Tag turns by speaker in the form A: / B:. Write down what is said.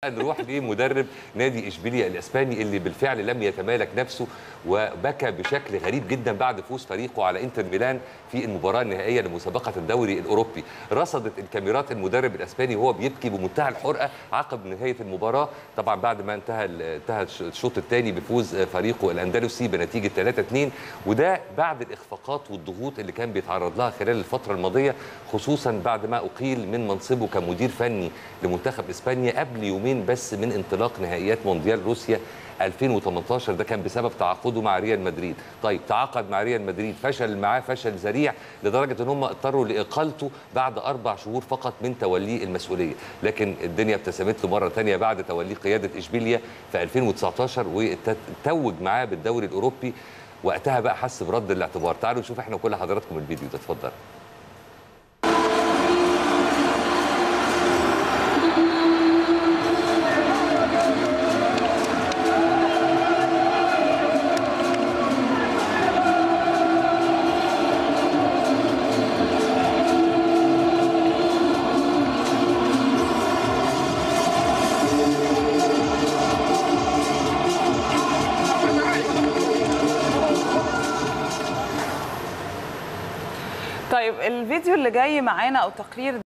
A: نروح لمدرب نادي اشبيليا الاسباني اللي بالفعل لم يتمالك نفسه وبكى بشكل غريب جدا بعد فوز فريقه على انتر ميلان في المباراه النهائيه لمسابقه الدوري الاوروبي رصدت الكاميرات المدرب الاسباني وهو بيبكي بمنتهى الحرقه عقب نهايه المباراه طبعا بعد ما انتهى انتهى الشوط الثاني بفوز فريقه الاندلسي بنتيجه 3-2 وده بعد الاخفاقات والضغوط اللي كان بيتعرض لها خلال الفتره الماضيه خصوصا بعد ما اقيل من منصبه كمدير فني لمنتخب اسبانيا قبل يومين بس من انطلاق نهائيات مونديال روسيا 2018 ده كان بسبب تعاقده مع ريال مدريد طيب تعاقد مع ريال مدريد فشل معاه فشل ذريع لدرجه ان هم اضطروا لاقالته بعد اربع شهور فقط من توليه المسؤوليه لكن الدنيا ابتسمت له مره ثانيه بعد توليه قياده اشبيليا في 2019 وتوج معاه بالدوري الاوروبي وقتها بقى حس برد الاعتبار تعالوا نشوف احنا كل حضراتكم الفيديو ده اتفضل
B: طيب الفيديو اللي جاي معانا او التقرير